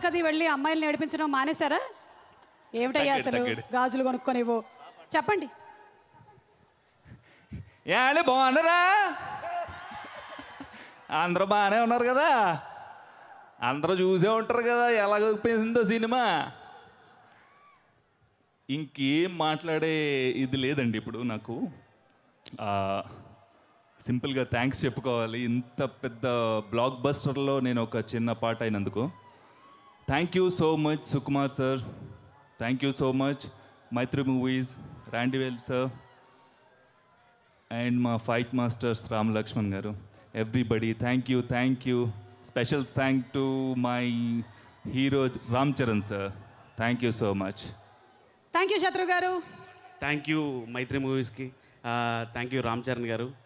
సినిమాలకు అది వెళ్ళి అమ్మాయిలు నేర్పించడం మానేశారా ఏమిటయ్యా తగ్గండి, అసలు తగ్గండి. గాజులు కొనుక్కొనివ్వు చెప్పండి ఏమండి బాగున్నారా అందరూ బాగానే ఉన్నారు కదా అందరూ చూసే ఉంటారు కదా ఎలా పోయిందో సినిమా ఇంకేం మాట్లాడే ఇది లేదండి ఇప్పుడు నాకు ఆ, సింపుల్గా థ్యాంక్స్ చెప్పుకోవాలి ఇంత పెద్ద బ్లాక్ బస్టర్లో నేను ఒక చిన్న పాట అయినందుకు thank you so much Sukumar sir thank you so much Mythri movies రాండివేల్ సార్ అండ్ మా fight masters Ram Lakshman garu everybody thank you thank you special thank to my hero Ram Charan sir thank you so much thank you Shatru garu thank you మైత్రి మూవీస్కి thank you Ram Charan గారు